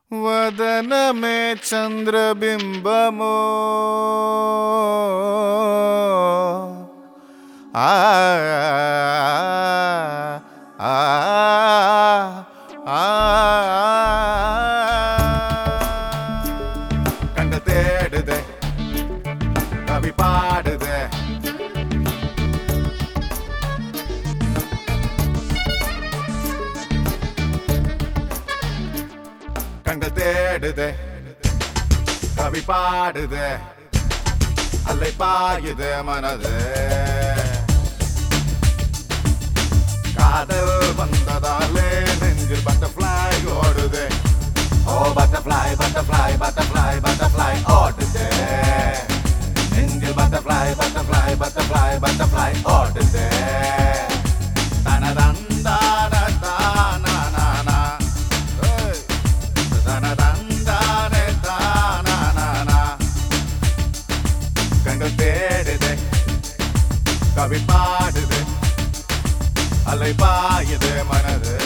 వదనమే చంద్రబింబము ఆ ఆ, ఆ, கண்ட தேடுதே கவி பாடுதே கண்கள் தேடுதே கவி பாடுதே அலை பாயுதே மனது காதல் வந்ததாலே நெஞ்சில் பட்டர்ஃப்ளை ஓடுதே ஓ பட்டர்ஃப்ளை பட்டர்ஃப்ளை பட்டர்ஃப்ளை பட்டர்ஃப்ளை ஓடுதே நெஞ்சில் பட்டர்ஃப்ளை பட்டர்ஃப்ளை பட்டர்ஃப்ளை பட்டர்ஃப்ளை ஓடுதே தனதந்தான தானா ஏய் தனதந்தானே தானா கண்கள் தேடுதே கவி பாடுது அலை பாயுது மனது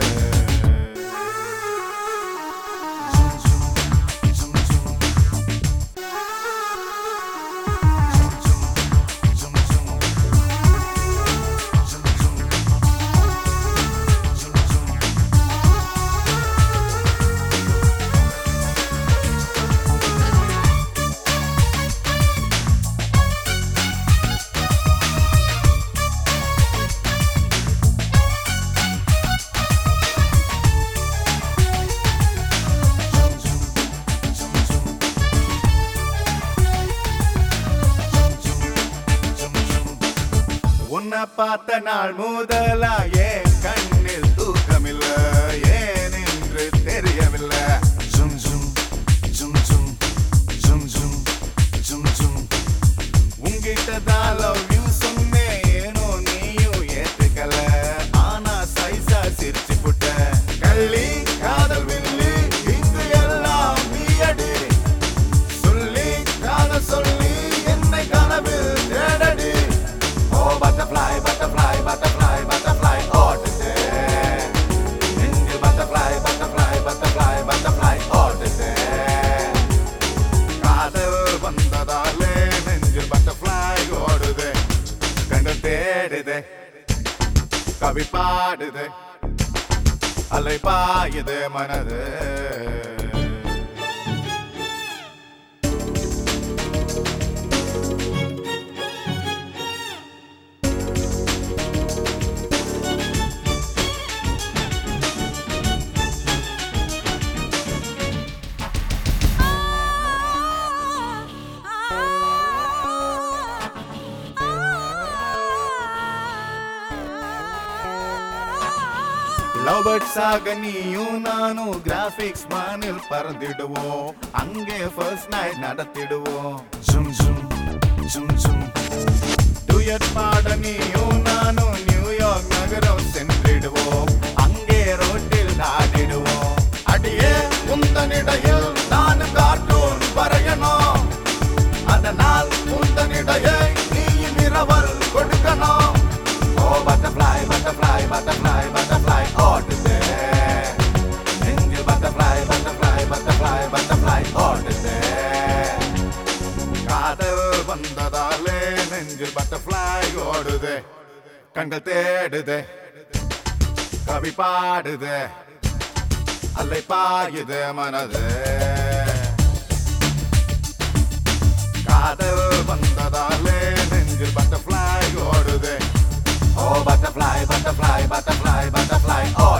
உன்னை பார்த்த நாள் முதலா ஏன் கண்ணில் தூக்கமில்ல ஏன் என்று தெரியவில்லை ஜும் ஜும் ஜும் ஜும் ஜும் ஜும் ஜும் ஜும் உங்கிட்ட தான் லவ் யூ சொன்னேன் ஏனோ நீயும் ஏத்துக்கல ஆனா சைஸா சிரிச்சு புட்ட கள்ளி காதல் வில்லி இங்கு எல்லாம் நீ அடி சொல்லி காதல் சொல்லி என்னை கனவில் தேடடி ஓ பட்டர்ஃப்ளை பட்டர்ஃப்ளை பட்டர்ஃப்ளை பட்டர்ஃப்ளை ஓடுதே நெஞ்சில் பட்டர்ஃப்ளை பட்டர்ஃப்ளை பட்டர்ஃப்ளை பட்டர்ஃப்ளை ஓடுதே காதல் வந்ததாலே நெஞ்சில் பட்டர்ஃப்ளை ஓடுதே கண்கள் தேடுதே கவி பாடுதே அலை பாயுதே மனது லவ் பேர்ட்ஸ் ஆக நீயும் நானும் கிராபிக்ஸ் மானில் பறந்திடுவோம் அங்கே ஃபர்ஸ்ட் நைட் நடத்திடுவோம் ஜும் ஜும் ஜும் ஜும் டுயட் பாட நீயும் நானும் நியூயார்க் நகரம் சென்றிடுவோம் அங்கே ரோட்டில் ஆடிடுவோம் அடியே உந்தனிடையில் நான் கார்ட்டூன் வரையணும் அதனால் உந்தனிடையே நீயும் இரவல் கொடுக்கணும் ஓ பட்டர்ஃப்ளை பட்டர்ஃப்ளை பட்டர்ஃப்ளை பட்டர்ஃப்ளை ஓடுதே நெஞ்சில் பட்டர்ஃப்ளை பட்டர்ஃப்ளை பட்டர்ஃப்ளை பட்டர்ஃப்ளை ஓடுதே காதல் வந்ததாலே நெஞ்சில் பட்டர்ஃப்ளை ஓடுதே கண்கள் தேடுதே கவி பாடுதே அலை பாயுதே மனது காதல் வந்ததாலே நெஞ்சில் பட்டர்ஃப்ளை ஓடுதே ஓ பட்டர்ஃப்ளை பட்டர்ஃப்ளை பட்டர்ஃப்ளை பட்டர்ஃப்ளை ஓ